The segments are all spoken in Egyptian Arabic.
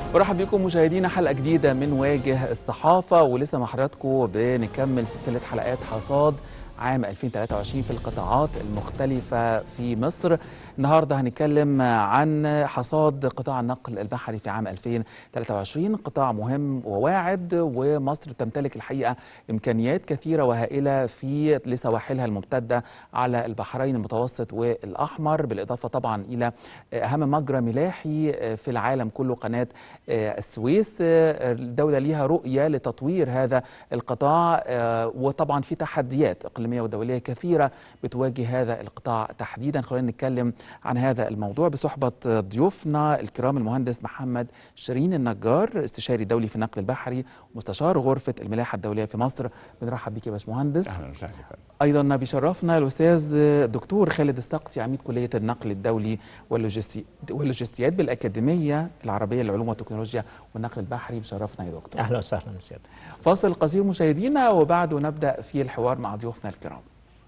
برحب بكم مشاهدينا حلقه جديده من واجه الصحافه ولسه مع حضراتكم بنكمل سلسله حلقات حصاد عام 2023 في القطاعات المختلفة في مصر النهاردة هنتكلم عن حصاد قطاع النقل البحري في عام 2023 قطاع مهم وواعد ومصر تمتلك الحقيقة إمكانيات كثيرة وهائلة في لسواحلها الممتدة على البحرين المتوسط والأحمر بالإضافة طبعا إلى أهم مجرى ملاحي في العالم كله قناة السويس الدولة ليها رؤية لتطوير هذا القطاع وطبعا في تحديات إقليمية ودولية كثيرة بتواجه هذا القطاع تحديدا خلينا نتكلم عن هذا الموضوع بصحبة ضيوفنا الكرام المهندس محمد شيرين النجار استشاري دولي في النقل البحري ومستشار غرفة الملاحة الدولية في مصر بنرحب بك يا باشمهندس اهلا وسهلا ايضا بيشرفنا الاستاذ الدكتور خالد السقطي عميد كليه النقل الدولي واللوجستي واللوجستيات بالاكاديميه العربيه للعلوم والتكنولوجيا والنقل البحري بشرفنا يا دكتور اهلا وسهلا سيادة فاصل قصير مشاهدينا وبعده نبدا في الحوار مع ضيوفنا الكرام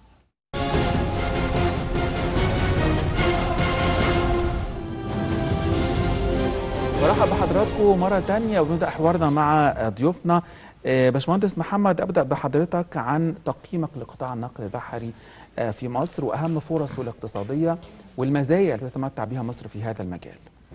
برحب بحضراتكم مرة تانية وبنبدأ حوارنا مع ضيوفنا باشمهندس محمد أبدأ بحضرتك عن تقييمك لقطاع النقل البحري في مصر وأهم فرصه الاقتصادية والمزايا اللي تتمتع بها مصر في هذا المجال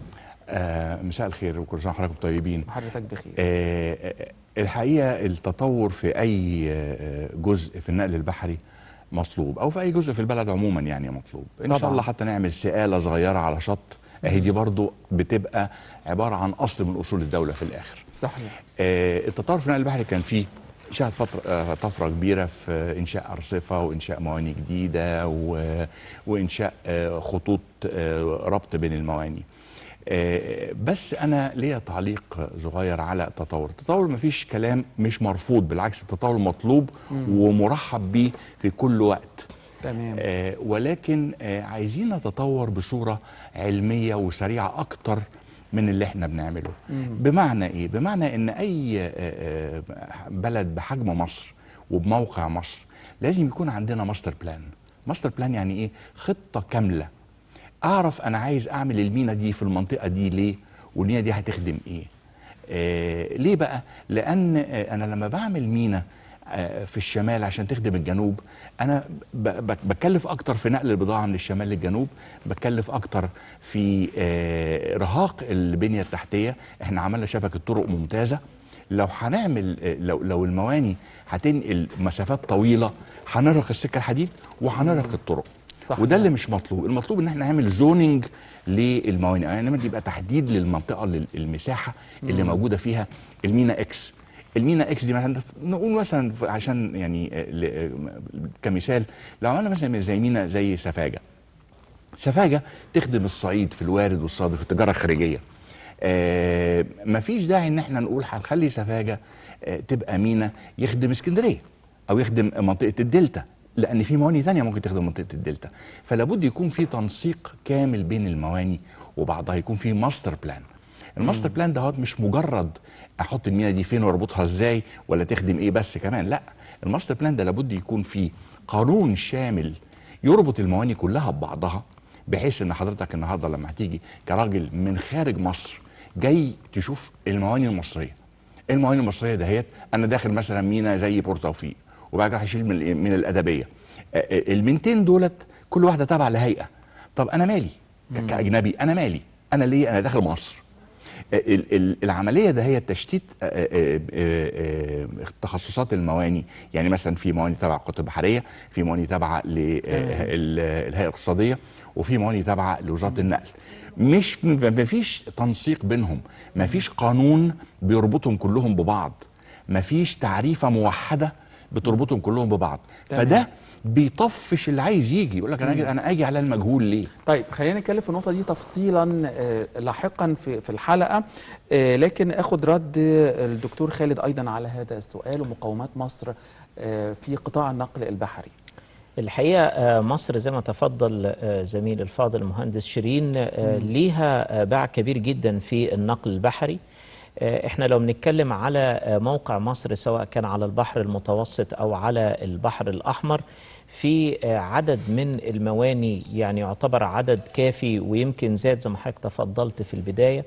آه مساء الخير وكل سنه وحضراتكم طيبين حضرتك بخير آه الحقيقه التطور في اي جزء في النقل البحري مطلوب او في اي جزء في البلد عموما يعني مطلوب ان طبعاً. شاء الله حتى نعمل سقاله صغيره على شط اهي دي برضو بتبقى عباره عن اصل من اصول الدوله في الاخر صحيح آه التطور في النقل البحري كان فيه شهد فترة آه، طفرة كبيرة في إنشاء أرصفة وإنشاء مواني جديدة و... وإنشاء آه، خطوط آه، ربط بين المواني آه، بس أنا ليا تعليق صغير على التطور التطور مفيش كلام مش مرفوض بالعكس التطور مطلوب ومرحب بيه في كل وقت تمام آه، ولكن آه، عايزين نتطور بصورة علمية وسريعة أكتر من اللي احنا بنعمله بمعنى ايه بمعنى ان اي آه، آه، بلد بحجم مصر وبموقع مصر لازم يكون عندنا ماستر بلان ماستر بلان يعني ايه خطة كاملة اعرف انا عايز اعمل المينا دي في المنطقة دي ليه والمينا دي هتخدم ايه آه ليه بقى لان آه انا لما بعمل مينا آه، في الشمال عشان تخدم الجنوب انا ب- ب- بكلف اكتر في نقل البضاعه من الشمال للجنوب بكلف اكتر في آه، ارهاق البنيه التحتيه احنا عملنا شبكه طرق ممتازه لو هنعمل آه، لو لو المواني هتنقل مسافات طويله هنرهق السكه الحديد وهنرهق الطرق صح. وده اللي مش مطلوب المطلوب ان احنا نعمل زوننج للموانئ يعني لما يبقى تحديد للمنطقه لل- المساحه اللي موجوده فيها المينا اكس المينا اكس دي مثلا نقول مثلا ف- عشان يعني آه، ل- آه، كمثال لو عملنا مثلا زي مينا زي سفاجه سفاجه تخدم الصعيد في الوارد والصادر في التجاره الخارجيه آه مفيش داعي ان احنا نقول هنخلي سفاجه آه تبقى مينا يخدم اسكندريه او يخدم منطقه الدلتا لان في مواني تانية ممكن تخدم منطقه الدلتا فلا بد يكون في تنسيق كامل بين المواني وبعضها يكون في ماستر بلان الماستر بلان ده مش مجرد احط المينا دي فين واربطها ازاي ولا تخدم ايه بس كمان لا الماستر بلان ده لابد يكون فيه قانون شامل يربط المواني كلها ببعضها بحيث ان حضرتك النهارده لما هتيجي كراجل من خارج مصر جاي تشوف المواني المصريه المواني المصريه دهيت انا داخل مثلا مينا زي بور توفيق وبعد كده هشيل من من الادبيه آه، آه، المينتين دولت كل واحده تابعه لهيئه طب انا مالي ك- كاجنبي انا مالي انا ليه انا داخل مصر ال- ال- العمليه ده هي تشتيت آه، آه، آه، آه، تخصصات المواني يعني مثلا في مواني تبع القوات البحريه في مواني تابعه للهيئه الاقتصاديه وفي مواني تابعه لوزاره النقل مش ما فيش تنسيق بينهم ما فيش قانون بيربطهم كلهم ببعض ما فيش تعريفه موحده بتربطهم كلهم ببعض تمام. فده بيطفش اللي عايز يجي يقول لك انا اجي انا اجي على المجهول ليه طيب خلينا نتكلم في النقطة دي تفصيلا آه، لاحقا في في الحلقة آه، لكن اخد رد الدكتور خالد ايضا على هذا السؤال ومقومات مصر آه، في قطاع النقل البحري الحقيقة آه، مصر زي ما تفضل آه، زميل الفاضل المهندس شيرين آه، ليها آه، باع كبير جدا في النقل البحري آه، احنا لو بنتكلم على آه، موقع مصر سواء كان على البحر المتوسط او على البحر الاحمر في آه، عدد من المواني يعني يعتبر عدد كافي ويمكن زاد زي ما حضرتك تفضلت في البدايه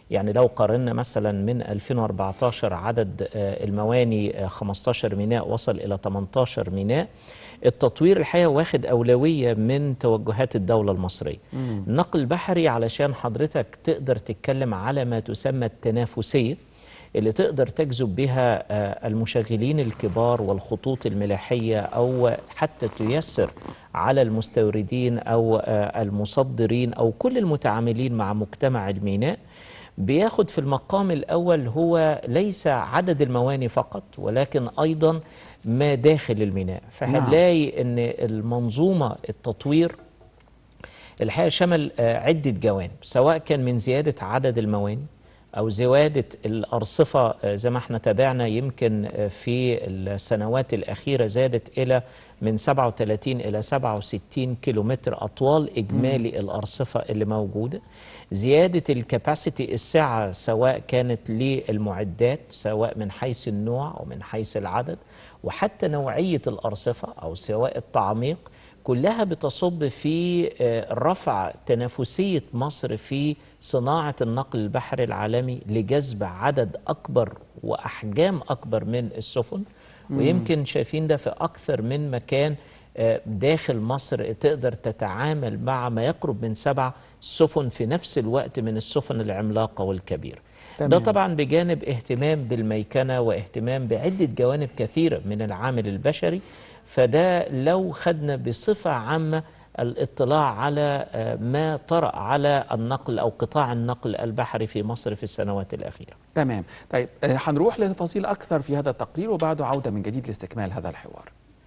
يعني لو قارنا مثلا من 2014 عدد آه، المواني آه، 15 ميناء وصل إلى 18 ميناء التطوير الحقيقة واخد أولوية من توجهات الدولة المصرية النقل البحري علشان حضرتك تقدر تتكلم على ما تسمى التنافسية اللي تقدر تجذب بها آه، المشغلين الكبار والخطوط الملاحية أو حتى تيسر على المستوردين أو آه، المصدرين أو كل المتعاملين مع مجتمع الميناء بياخد في المقام الأول هو ليس عدد المواني فقط ولكن أيضا ما داخل الميناء فهنلاقي أن المنظومة التطوير الحقيقة شمل آه، عدة جوانب سواء كان من زيادة عدد المواني أو زيادة الأرصفة آه، زي ما احنا تابعنا يمكن آه، في السنوات الأخيرة زادت إلى من 37 إلى 67 كيلومتر أطوال إجمالي الأرصفة اللي موجودة زيادة الكباسيتي السعة سواء كانت للمعدات سواء من حيث النوع أو من حيث العدد وحتى نوعية الأرصفة أو سواء التعميق كلها بتصب في آه، رفع تنافسية مصر في صناعة النقل البحري العالمي لجذب عدد أكبر وأحجام أكبر من السفن ويمكن شايفين ده في أكثر من مكان آه، داخل مصر تقدر تتعامل مع ما يقرب من سبع سفن في نفس الوقت من السفن العملاقة والكبيرة ده تمام. طبعا بجانب اهتمام بالميكنة واهتمام بعدة جوانب كثيرة من العامل البشري فده لو خدنا بصفة عامة الاطلاع على آه، ما طرأ على النقل أو قطاع النقل البحري في مصر في السنوات الأخيرة تمام طيب آه، هنروح لتفاصيل أكثر في هذا التقرير وبعده عودة من جديد لاستكمال هذا الحوار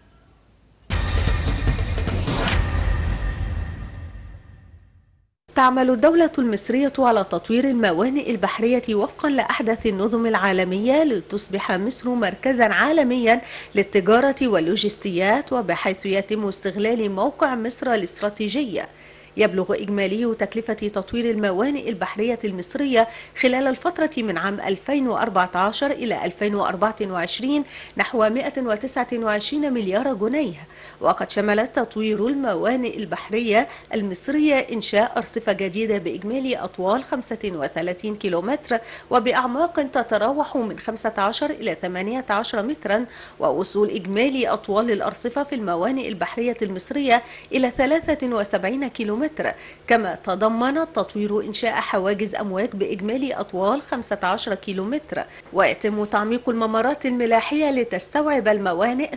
تعمل الدولة المصرية على تطوير الموانئ البحرية وفقا لأحدث النظم العالمية لتصبح مصر مركزا عالميا للتجارة واللوجستيات وبحيث يتم استغلال موقع مصر الاستراتيجي يبلغ إجمالي تكلفة تطوير الموانئ البحرية المصرية خلال الفترة من عام 2014 إلى 2024 نحو 129 مليار جنيه وقد شمل تطوير الموانئ البحرية المصرية إنشاء أرصفة جديدة بإجمالي أطوال 35 كيلومتر وبأعماق تتراوح من 15 إلى 18 مترا ووصول إجمالي أطوال الأرصفة في الموانئ البحرية المصرية إلى 73 كيلومتر كما تضمن تطوير إنشاء حواجز أمواج بإجمالي أطوال 15 كيلومتر ويتم تعميق الممرات الملاحية لتستوعب الموانئ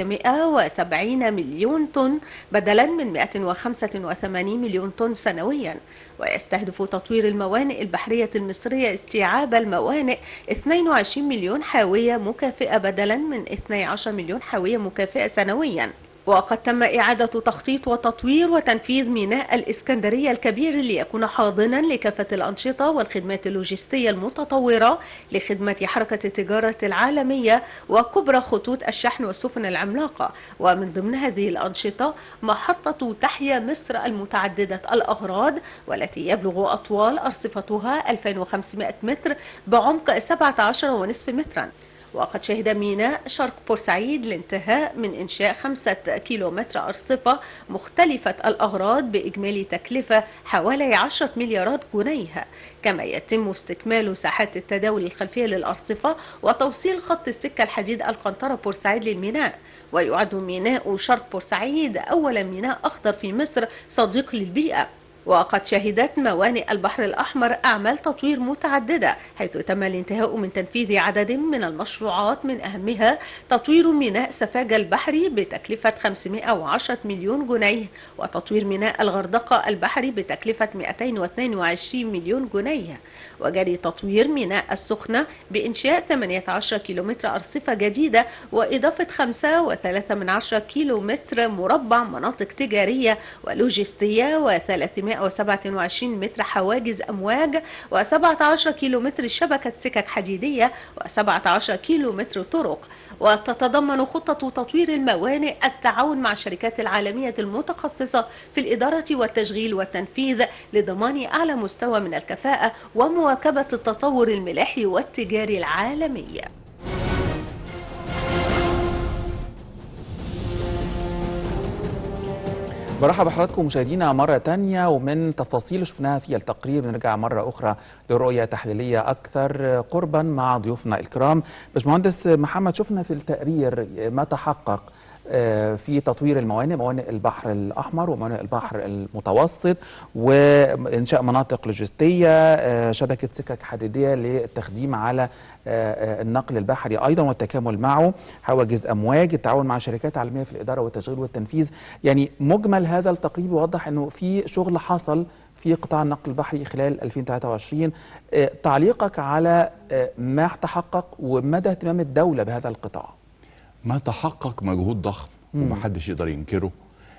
370 مليون طن بدلا من 185 مليون طن سنويا ويستهدف تطوير الموانئ البحرية المصرية استيعاب الموانئ 22 مليون حاوية مكافئة بدلا من 12 مليون حاوية مكافئة سنويا وقد تم إعادة تخطيط وتطوير وتنفيذ ميناء الإسكندرية الكبير ليكون حاضنا لكافة الأنشطة والخدمات اللوجستية المتطورة لخدمة حركة التجارة العالمية وكبرى خطوط الشحن والسفن العملاقة ومن ضمن هذه الأنشطة محطة تحيا مصر المتعددة الأغراض والتي يبلغ أطوال أرصفتها 2500 متر بعمق 17.5 مترا وقد شهد ميناء شرق بورسعيد الانتهاء من إنشاء خمسة كيلومتر أرصفة مختلفة الأغراض بإجمالي تكلفة حوالي 10 مليارات جنيه كما يتم استكمال ساحات التداول الخلفية للأرصفة وتوصيل خط السكة الحديد القنطرة بورسعيد للميناء ويعد ميناء شرق بورسعيد أول ميناء أخضر في مصر صديق للبيئة وقد شهدت موانئ البحر الأحمر أعمال تطوير متعددة حيث تم الانتهاء من تنفيذ عدد من المشروعات من أهمها تطوير ميناء سفاجة البحري بتكلفة 510 مليون جنيه وتطوير ميناء الغردقة البحري بتكلفة 222 مليون جنيه وجري تطوير ميناء السخنة بإنشاء 18 كيلومتر أرصفة جديدة وإضافة 5.3 كيلومتر مربع مناطق تجارية ولوجستية و327 متر حواجز أمواج و17 كيلومتر شبكة سكك حديدية و17 كيلومتر طرق وتتضمن خطة تطوير الموانئ التعاون مع الشركات العالمية المتخصصة في الإدارة والتشغيل والتنفيذ لضمان أعلى مستوى من الكفاءة ومواكبة التطور الملاحي والتجاري العالمي برحب بحضراتكم مشاهدينا مرة تانية ومن تفاصيل شفناها في التقرير بنرجع مرة أخرى لرؤية تحليلية أكثر قربا مع ضيوفنا الكرام باشمهندس محمد شفنا في التقرير ما تحقق آه، في تطوير الموانئ موانئ البحر الأحمر وموانئ البحر المتوسط وإنشاء مناطق لوجستية آه، شبكة سكك حديدية للتخديم على آه، آه، النقل البحري أيضا والتكامل معه حواجز أمواج التعاون مع شركات عالمية في الإدارة والتشغيل والتنفيذ يعني مجمل هذا التقرير يوضح أنه في شغل حصل في قطاع النقل البحري خلال 2023 آه، تعليقك على آه، ما تحقق ومدى اهتمام الدولة بهذا القطاع ما تحقق مجهود ضخم ومحدش يقدر ينكره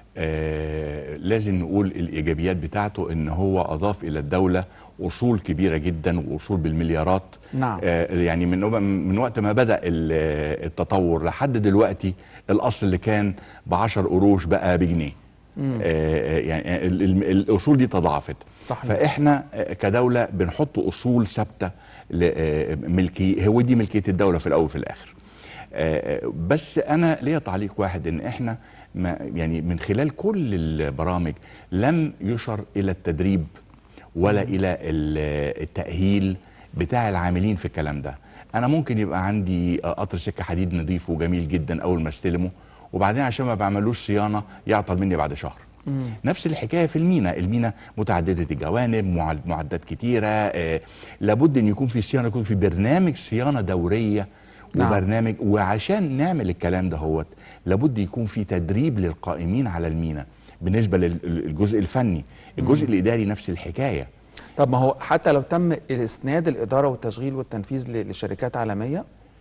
آه لازم نقول الايجابيات بتاعته ان هو اضاف الى الدوله اصول كبيره جدا واصول بالمليارات نعم. آه يعني من من وقت ما بدا ال- التطور لحد دلوقتي الاصل اللي كان ب 10 قروش بقى بجنيه آه يعني ال- ال- الاصول دي تضاعفت صحيح. فاحنا آه، كدوله بنحط اصول ثابته ل- آه، ملكي هو دي ملكيه الدوله في الاول وفي الاخر آه، بس انا ليا تعليق واحد ان احنا ما يعني من خلال كل البرامج لم يشر الى التدريب ولا الى ال- التاهيل بتاع العاملين في الكلام ده انا ممكن يبقى عندي آه، قطر سكه حديد نظيف وجميل جدا اول ما استلمه وبعدين عشان ما بعملوش صيانه يعطل مني بعد شهر نفس الحكايه في المينا المينا متعدده الجوانب معد- معدات كتيره آه لابد ان يكون في صيانه يكون في برنامج صيانه دوريه نعم. وبرنامج وعشان نعمل الكلام ده هوت لابد يكون في تدريب للقائمين على المينا بالنسبه للجزء الفني الجزء الاداري نفس الحكايه طب ما هو حتى لو تم اسناد الاداره والتشغيل والتنفيذ ل- لشركات عالميه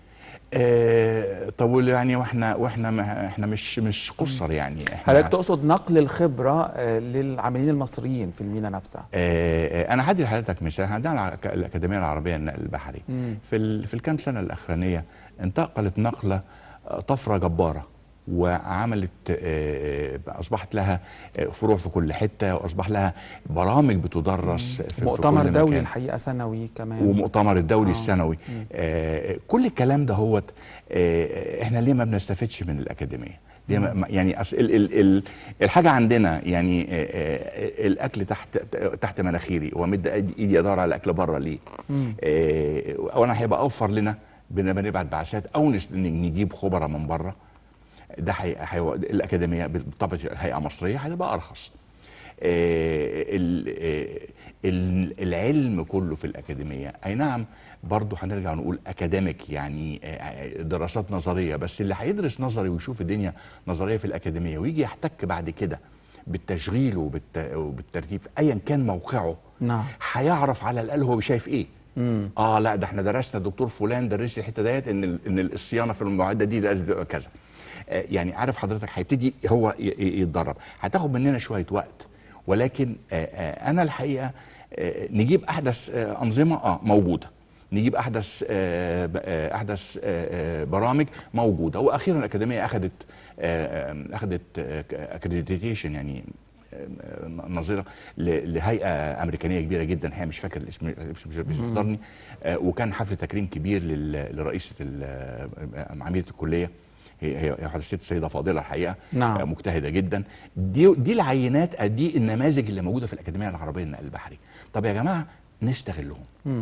آه طب يعني واحنا واحنا ما احنا مش مش قصر يعني احنا حضرتك تقصد نقل الخبره آه، للعاملين المصريين في المينا نفسها آه، آه، انا هدي لحضرتك مثال احنا عندنا الع- الاكاديميه العربيه للنقل البحري في ال- في الكام سنه الاخرانيه انتقلت نقله آه، طفره جباره وعملت آه، آه، اصبحت لها آه، فروع في كل حته واصبح لها برامج بتدرس في, في مؤتمر كل دولي مكان. الحقيقه سنوي كمان ومؤتمر الدولي آه. السنوي آه كل الكلام ده هو آه احنا ليه ما بنستفدش من الاكاديميه ليه ما ما- يعني أصل ال ال ال الحاجه عندنا يعني آه آه الاكل تحت تحت مناخيري وامد ايدي ادور على الاكل بره ليه آه اولا هيبقى اوفر لنا بن- بنبعت بعثات او نس- نجيب خبراء من بره ده حي... حي... الاكاديميه بالطبع هيئه مصريه هتبقى ارخص آه، ال- آه، ال- العلم كله في الأكاديمية أي نعم برضه هنرجع نقول أكاديميك يعني آه، دراسات نظرية بس اللي هيدرس نظري ويشوف الدنيا نظرية في الأكاديمية ويجي يحتك بعد كده بالتشغيل وبالت... وبالترتيب أيا كان موقعه نعم. هيعرف على الأقل هو شايف إيه اه لا ده احنا درسنا الدكتور فلان درس لي الحته ديت ان ال- ان الصيانه في المعده دي لازم تبقى كذا آه، يعني عارف حضرتك هيبتدي هو ي- ي- يتدرب هتاخد مننا شويه وقت ولكن آه، آه، انا الحقيقه آه، نجيب احدث آه، انظمه اه موجوده نجيب احدث آه، ب- آه، احدث آه، آه، برامج موجوده واخيرا الاكاديميه اخذت آه، آه، اخذت اكريديتيشن يعني آه، نظيره ل- لهيئه امريكانيه كبيره جدا هي مش فاكر الاسم الاسم مش بيحضرني آه، وكان حفل تكريم كبير لل- لرئيسه ال- آه، عميده الكليه هي هي هي الست سيده فاضله الحقيقه نعم. آه، مجتهده جدا دي دي العينات دي النماذج اللي موجوده في الاكاديميه العربيه للنقل البحري طب يا جماعه نستغلهم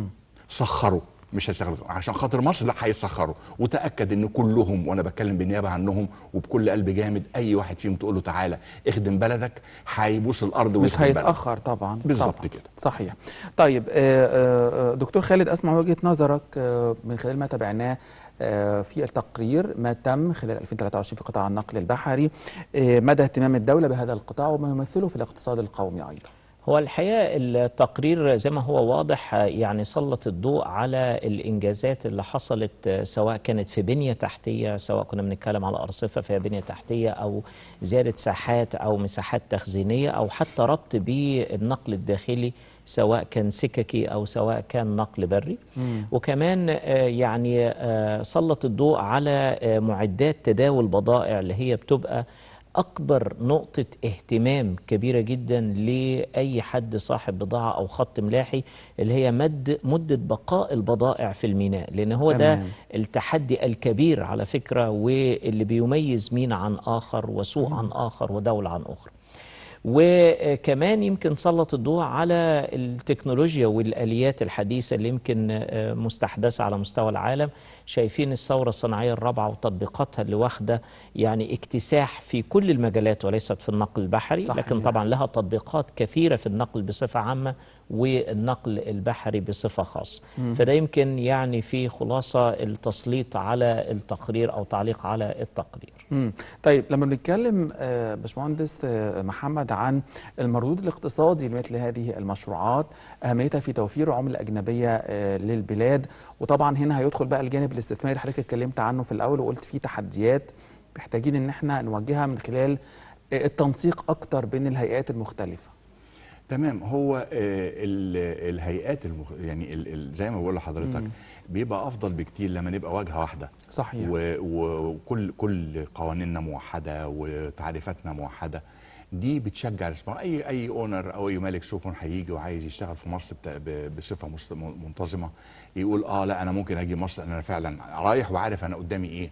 سخروا مش هيستغلوا عشان خاطر مصر لا هيسخروا وتاكد ان كلهم وانا بتكلم بالنيابه عنهم وبكل قلب جامد اي واحد فيهم تقول له تعالى اخدم بلدك هيبوس الارض مش ويخدم بلدك. هيتاخر طبعا بالظبط طبعاً. كده. صحيح طيب آه، آه، آه، دكتور خالد اسمع وجهه نظرك آه، من خلال ما تابعناه آه، في التقرير ما تم خلال 2023 في قطاع النقل البحري آه، مدى اهتمام الدوله بهذا القطاع وما يمثله في الاقتصاد القومي ايضا هو الحقيقة التقرير زي ما هو واضح يعني سلط الضوء على الإنجازات اللي حصلت سواء كانت في بنية تحتية سواء كنا بنتكلم على أرصفة فيها بنية تحتية أو زيادة ساحات أو مساحات تخزينية أو حتى ربط بالنقل الداخلي سواء كان سككي أو سواء كان نقل بري وكمان آه، يعني آه، سلط الضوء على آه، معدات تداول بضائع اللي هي بتبقى أكبر نقطة اهتمام كبيرة جدا لأي حد صاحب بضاعة أو خط ملاحي اللي هي مد مدة بقاء البضائع في الميناء لأن هو ده تمام. التحدي الكبير على فكرة واللي بيميز مين عن آخر وسوق عن آخر ودولة عن أخرى وكمان يمكن سلط الضوء على التكنولوجيا والآليات الحديثة اللي يمكن آه، مستحدثة على مستوى العالم شايفين الثورة الصناعية الرابعة وتطبيقاتها اللي واخدة يعني اكتساح في كل المجالات وليست في النقل البحري صحيح. لكن طبعا لها تطبيقات كثيرة في النقل بصفة عامة والنقل البحري بصفة خاصة فده يمكن يعني في خلاصة التسليط على التقرير أو تعليق على التقرير مم. طيب لما بنتكلم آه، باشمهندس آه، محمد عن المردود الاقتصادي لمثل هذه المشروعات اهميتها في توفير عمله اجنبيه آه، للبلاد وطبعا هنا هيدخل بقى الجانب الاستثماري اللي حضرتك اتكلمت عنه في الاول وقلت في تحديات محتاجين ان احنا نواجهها من خلال آه، التنسيق اكتر بين الهيئات المختلفه تمام هو آه، ال- الهيئات المخ... يعني ال- ال- زي ما بقول لحضرتك بيبقى افضل بكتير لما نبقى واجهه واحده صحيح و- و- وكل كل قوانيننا موحده وتعريفاتنا موحده دي بتشجع الاستثمار اي اي اونر او اي مالك سفن هيجي وعايز يشتغل في مصر بتا- ب- بصفه مست- منتظمه يقول اه لا انا ممكن اجي مصر انا فعلا رايح وعارف انا قدامي ايه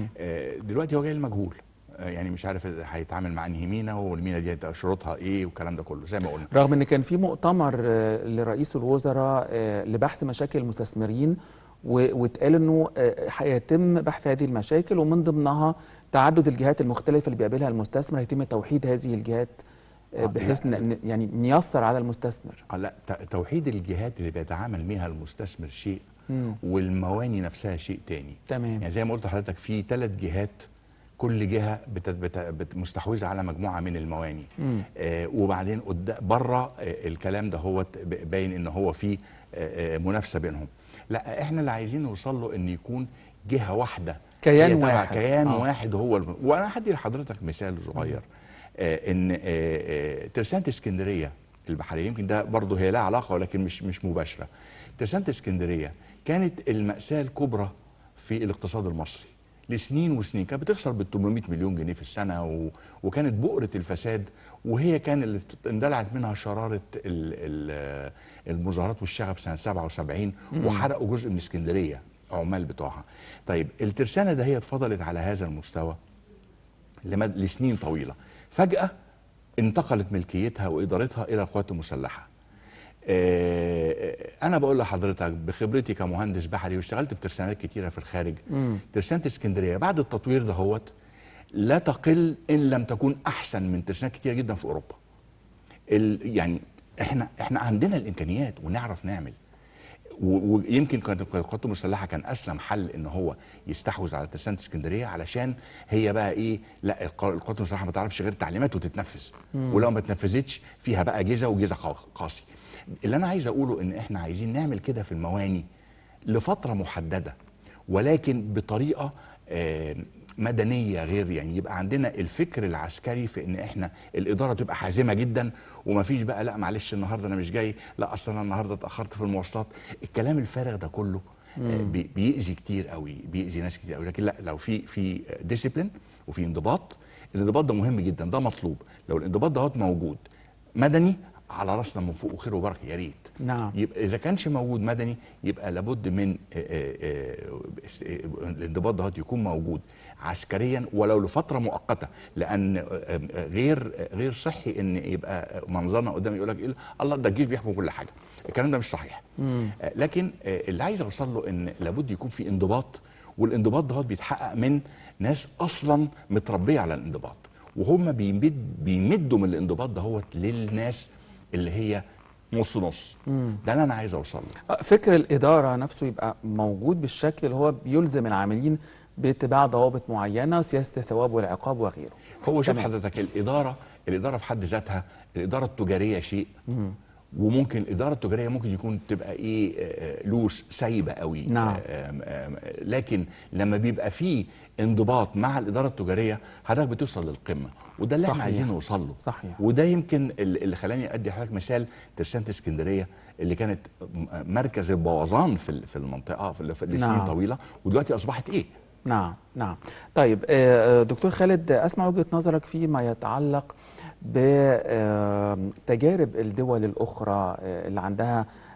آه دلوقتي هو جاي المجهول آه يعني مش عارف هيتعامل مع انهي مينا والمينا دي شروطها ايه والكلام ده كله زي ما قلنا رغم ان كان في مؤتمر آه، لرئيس الوزراء آه، لبحث مشاكل المستثمرين و- واتقال انه آه، هيتم بحث هذه المشاكل ومن ضمنها تعدد الجهات المختلفه اللي بيقابلها المستثمر هيتم توحيد هذه الجهات آه، آه، بحيث لا. ن- ن- يعني نيسر على المستثمر آه لا ت- توحيد الجهات اللي بيتعامل بيها المستثمر شيء مم. والمواني نفسها شيء تاني تمام يعني زي ما قلت لحضرتك في ثلاث جهات كل جهه بت بت بت مستحوذه على مجموعه من المواني مم. آه وبعدين قد- بره آه الكلام ده هو باين ان هو في آه آه منافسه بينهم لا احنا اللي عايزين نوصل له ان يكون جهه واحده كيان هي تبع واحد. كيان آه. واحد هو الم... وانا هدي لحضرتك مثال صغير آه ان آه آه ترسانة اسكندريه البحريه يمكن ده برضه هي لها علاقه ولكن مش مش مباشره ترسانة اسكندريه كانت الماساه الكبرى في الاقتصاد المصري لسنين وسنين كانت بتخسر بال 800 مليون جنيه في السنه و... وكانت بؤره الفساد وهي كان اللي اندلعت منها شراره ال... ال... المظاهرات والشغب سنه 77 وحرقوا جزء من اسكندريه عمال بتوعها طيب الترسانه ده هي فضلت على هذا المستوى لمد... لسنين طويله فجاه انتقلت ملكيتها وادارتها الى القوات المسلحه آه، انا بقول لحضرتك بخبرتي كمهندس بحري واشتغلت في ترسانات كتيره في الخارج ترسانه اسكندريه بعد التطوير دهوت لا تقل ان لم تكون احسن من ترسانات كتيره جدا في اوروبا ال- يعني احنا احنا عندنا الامكانيات ونعرف نعمل و- ويمكن كانت القوات المسلحه كان اسلم حل ان هو يستحوذ على ترسانه اسكندريه علشان هي بقى ايه لا الق- القوات المسلحه ما تعرفش غير تعليمات وتتنفذ ولو ما اتنفذتش فيها بقى جيزه وجيزه قا- قاسي اللي انا عايز اقوله ان احنا عايزين نعمل كده في المواني لفتره محدده ولكن بطريقه آه، مدنيه غير يعني يبقى عندنا الفكر العسكري في ان احنا الاداره تبقى حازمه جدا ومفيش بقى لا معلش النهارده انا مش جاي لا اصل انا النهارده اتاخرت في المواصلات الكلام الفارغ ده كله آه، بي- بيأذي كتير قوي بيأذي ناس كتير قوي لكن لا لو في في ديسيبلين وفي انضباط الانضباط ده مهم جدا ده مطلوب لو الانضباط ده موجود مدني على راسنا من فوق وخير وبركه يا ريت نعم يبقى اذا كانش موجود مدني يبقى لابد من آه، آه، آه، است- آه، الانضباط ده يكون موجود عسكريا ولو لفتره مؤقته لان آه، آه، غير آه، غير صحي ان يبقى منظرنا قدام يقول لك إيه الله ده الجيش بيحكم كل حاجه الكلام ده مش صحيح آه، لكن آه، اللي عايز اوصل له ان لابد يكون في انضباط والانضباط ده بيتحقق من ناس اصلا متربيه على الانضباط وهم بيمد بيمدوا من الانضباط دهوت للناس اللي هي نص نص ده اللي انا عايز اوصل له آه، فكر الاداره نفسه يبقى موجود بالشكل اللي هو بيلزم العاملين باتباع ضوابط معينه سياسه الثواب والعقاب وغيره هو شوف تمام. حضرتك الاداره الاداره في حد ذاتها الاداره التجاريه شيء وممكن الاداره التجاريه ممكن يكون تبقى ايه آه، لوس سايبه قوي نعم. آم، آم، لكن لما بيبقى فيه انضباط مع الاداره التجاريه حضرتك بتوصل للقمه وده اللي احنا صحيح. عايزين نوصل له صحيح. وده يمكن اللي اللي خلاني ادي حضرتك مثال ترسانه اسكندريه اللي كانت م- مركز البوظان في ال- في المنطقه في ال- في لسنين نعم. طويله ودلوقتي اصبحت ايه؟ نعم نعم طيب آه، آه، دكتور خالد آه، اسمع وجهة نظرك فيما يتعلق بتجارب الدول الأخرى آه، اللي عندها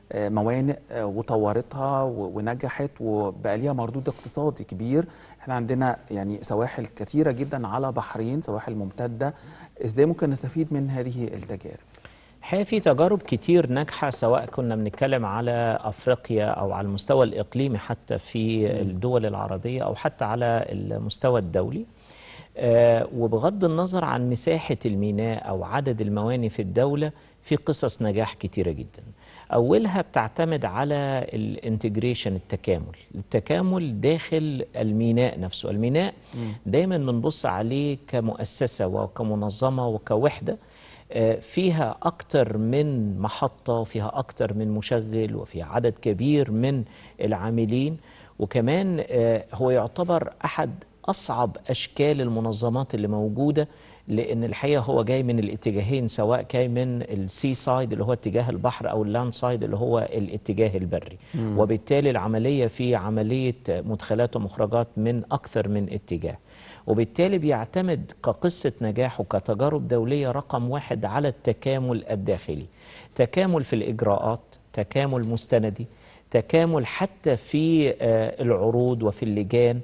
آه، موانئ آه، وطورتها و- ونجحت وبقى ليها مردود اقتصادي كبير احنا عندنا يعني سواحل كثيره جدا على بحرين سواحل ممتده ازاي ممكن نستفيد من هذه التجارب الحقيقة في تجارب كتير ناجحة سواء كنا بنتكلم على أفريقيا أو على المستوى الإقليمي حتى في الدول العربية أو حتى على المستوى الدولي آه، وبغض النظر عن مساحة الميناء أو عدد المواني في الدولة في قصص نجاح كتيرة جدا أولها بتعتمد على الانتجريشن التكامل التكامل داخل الميناء نفسه الميناء دايما بنبص عليه كمؤسسة وكمنظمة وكوحدة آه، فيها أكتر من محطة وفيها أكتر من مشغل وفيها عدد كبير من العاملين وكمان آه، هو يعتبر أحد أصعب أشكال المنظمات اللي موجودة لأن الحقيقة هو جاي من الاتجاهين سواء جاي من السي سايد اللي هو اتجاه البحر أو اللاند سايد اللي هو الاتجاه البري وبالتالي العملية في عملية مدخلات ومخرجات من أكثر من اتجاه وبالتالي بيعتمد كقصة نجاح وكتجارب دولية رقم واحد على التكامل الداخلي تكامل في الإجراءات تكامل مستندي تكامل حتى في آه، العروض وفي اللجان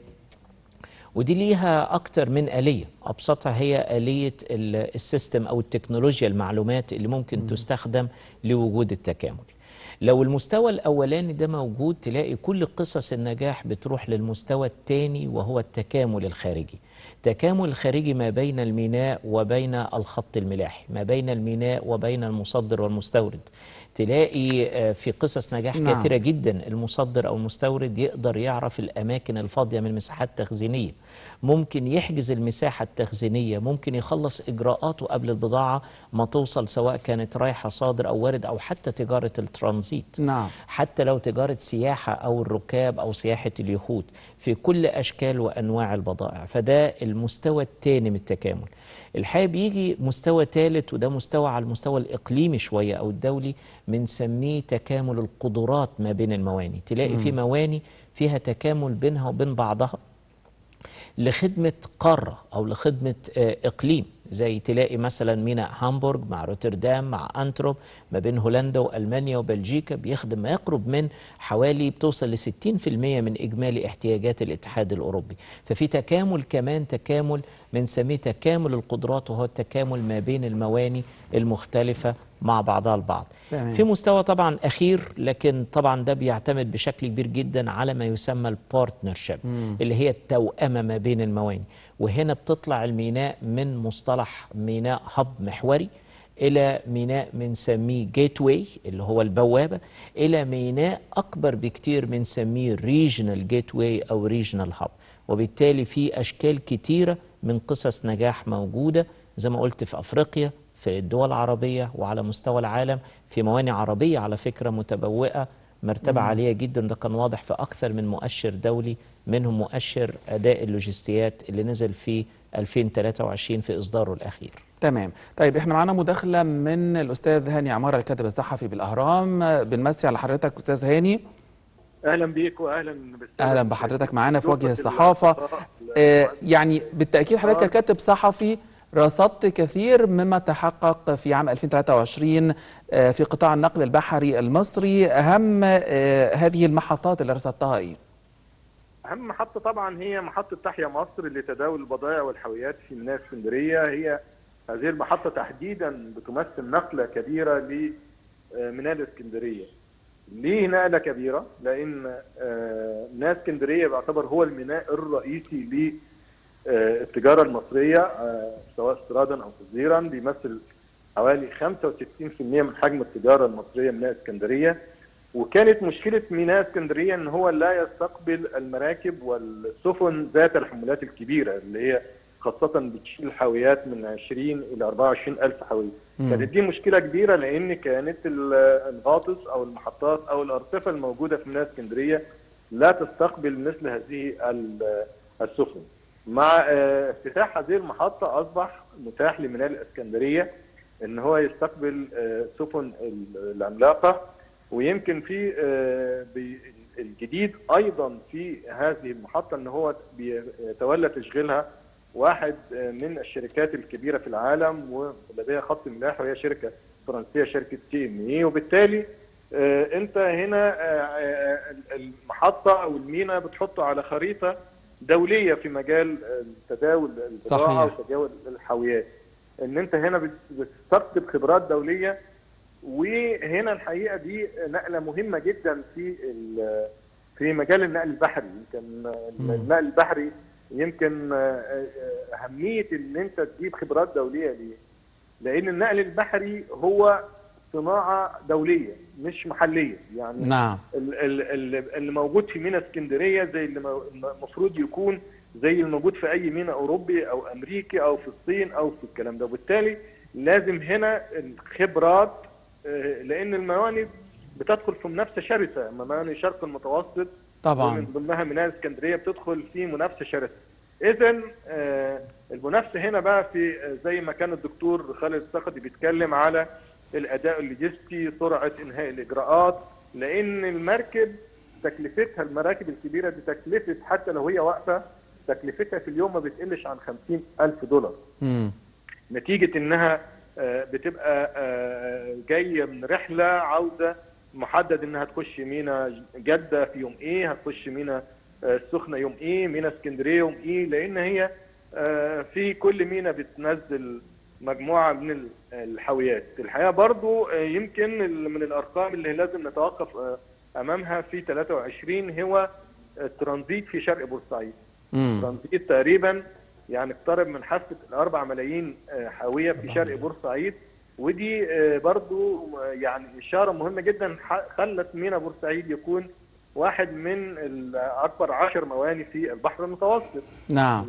ودي ليها أكتر من آلية أبسطها هي آلية ال- السيستم أو التكنولوجيا المعلومات اللي ممكن تستخدم لوجود التكامل لو المستوى الأولاني ده موجود تلاقي كل قصص النجاح بتروح للمستوى الثاني وهو التكامل الخارجي تكامل الخارجي ما بين الميناء وبين الخط الملاحي ما بين الميناء وبين المصدر والمستورد تلاقي آه، في قصص نجاح نعم. كثيرة جدا المصدر أو المستورد يقدر يعرف الأماكن الفاضية من مساحات تخزينية ممكن يحجز المساحة التخزينية ممكن يخلص إجراءاته قبل البضاعة ما توصل سواء كانت رايحة صادر أو وارد أو حتى تجارة الترانزيت نعم حتى لو تجارة سياحة أو الركاب أو سياحة اليخوت في كل أشكال وأنواع البضائع فده المستوى الثاني من التكامل الحقيقة بيجي مستوى ثالث وده مستوى على المستوى الإقليمي شوية أو الدولي بنسميه تكامل القدرات ما بين المواني تلاقي في مواني فيها تكامل بينها وبين بعضها لخدمة قارة أو لخدمة آه، إقليم زي تلاقي مثلا ميناء هامبورغ مع روتردام مع أنتروب ما بين هولندا وألمانيا وبلجيكا بيخدم ما يقرب من حوالي بتوصل ل 60% من إجمالي احتياجات الاتحاد الأوروبي ففي تكامل كمان تكامل بنسميه تكامل القدرات وهو التكامل ما بين المواني المختلفة مع بعضها البعض تمام. في مستوى طبعا اخير لكن طبعا ده بيعتمد بشكل كبير جدا على ما يسمى البارتنرشيب اللي هي التوأمه ما بين المواني وهنا بتطلع الميناء من مصطلح ميناء هب محوري الى ميناء بنسميه جيت واي اللي هو البوابه الى ميناء اكبر بكتير بنسميه ريجنال جيت واي او ريجنال هاب وبالتالي في اشكال كتيره من قصص نجاح موجوده زي ما قلت في افريقيا في الدول العربية وعلى مستوى العالم في موانئ عربية على فكرة متبوئة مرتبة عالية جدا ده كان واضح في أكثر من مؤشر دولي منهم مؤشر أداء اللوجستيات اللي نزل في 2023 في إصداره الأخير تمام طيب احنا معانا مداخله من الاستاذ هاني عماره الكاتب الصحفي بالاهرام آه، بنمسي على حضرتك استاذ هاني اهلا بيك واهلا بالسادة اهلا بحضرتك معانا في وجه الصحافه آه، يعني بالتاكيد حضرتك ككاتب صحفي رصدت كثير مما تحقق في عام 2023 آه، في قطاع النقل البحري المصري اهم آه، هذه المحطات اللي رصدتها ايه اهم محطه طبعا هي محطه تحيا مصر لتداول البضائع والحاويات في ميناء اسكندريه هي هذه المحطه تحديدا بتمثل نقله كبيره لميناء الاسكندريه ليه نقله كبيره لان آه، ميناء اسكندريه بيعتبر هو الميناء الرئيسي للتجاره المصريه آه، سواء استيرادا او تصديرا بيمثل حوالي 65% من حجم التجاره المصريه ميناء اسكندريه وكانت مشكله ميناء اسكندريه ان هو لا يستقبل المراكب والسفن ذات الحمولات الكبيره اللي هي خاصه بتشيل الحاويات من 20 الى 24 الف حاويه كانت دي مشكله كبيره لان كانت ال- الغاطس او المحطات او الارصفه الموجوده في ميناء اسكندريه لا تستقبل مثل هذه ال- السفن مع آه، افتتاح هذه المحطه اصبح متاح لميناء الاسكندريه ان هو يستقبل آه، سفن ال- العملاقه ويمكن في آه، بي- الجديد ايضا في هذه المحطه ان هو بيتولى تشغيلها واحد آه، من الشركات الكبيره في العالم ولديها خط ملاح وهي شركه فرنسيه شركه تي ام اي وبالتالي آه، انت هنا آه، آه، المحطه او المينا بتحطه على خريطه دوليه في مجال تداول البضاعه صحيح. وتداول الحاويات ان انت هنا بت- بتستقطب خبرات دوليه وهنا الحقيقه دي نقله مهمه جدا في ال- في مجال النقل البحري يمكن النقل البحري يمكن آه، آه، اهميه ان انت تجيب خبرات دوليه ليه؟ لان النقل البحري هو صناعه دوليه مش محليه يعني نعم ال- ال- ال- اللي موجود في مينا اسكندريه زي اللي مو- المفروض يكون زي الموجود في اي مينا اوروبي او امريكي او في الصين او في الكلام ده وبالتالي لازم هنا الخبرات آه، لان الموانئ بتدخل في منافسه شرسه موانئ شرق المتوسط ومن طبعا ضمنها ميناء اسكندريه بتدخل في منافسه شرسه. اذا المنافسه هنا بقى في آه، زي ما كان الدكتور خالد السقطي بيتكلم على الاداء اللوجستي، سرعه انهاء الاجراءات، لان المركب تكلفتها المراكب الكبيره دي تكلفه حتى لو هي واقفه تكلفتها في اليوم ما بتقلش عن 50 ألف دولار. مم. نتيجة إنها آه، بتبقى آه، جاية من رحلة عاوزة محدد إنها تخش مينا جدة في يوم إيه هتخش مينا آه، السخنة يوم إيه مينا اسكندرية يوم إيه لأن هي آه، في كل مينا بتنزل مجموعة من ال- الحاويات الحقيقة برضو آه، يمكن ال- من الأرقام اللي لازم نتوقف آه، أمامها في 23 هو الترانزيت في شرق بورسعيد مم. ترانزيت تقريبا يعني اقترب من حافه الأربع ملايين آه، حاويه في شرق بورسعيد ودي آه، برضو آه، يعني اشاره مهمه جدا ح- خلت مينا بورسعيد يكون واحد من ال- اكبر عشر مواني في البحر المتوسط نعم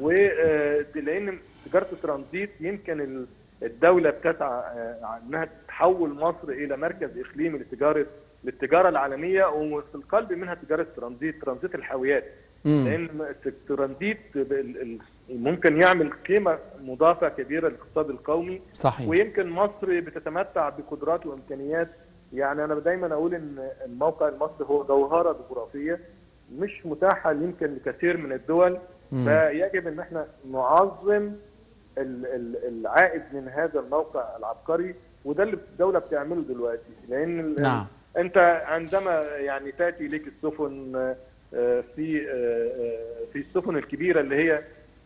ولان تجاره الترانزيت يمكن ال- الدوله بتسعى آه، انها تحول مصر الى مركز اقليمي لتجاره للتجاره العالميه وفي القلب منها تجاره الترانزيت ترانزيت الحاويات مم. لان الترانزيت ال- ال- ممكن يعمل قيمه مضافه كبيره للاقتصاد القومي صحيح ويمكن مصر بتتمتع بقدرات وامكانيات يعني انا دايما اقول ان الموقع المصري هو جوهره جغرافيه مش متاحه يمكن لكثير من الدول مم. فيجب ان احنا نعظم ال- ال- العائد من هذا الموقع العبقري وده اللي الدوله بتعمله دلوقتي لان ال- نعم. انت عندما يعني تاتي لك السفن آه، في آه، آه، في السفن الكبيره اللي هي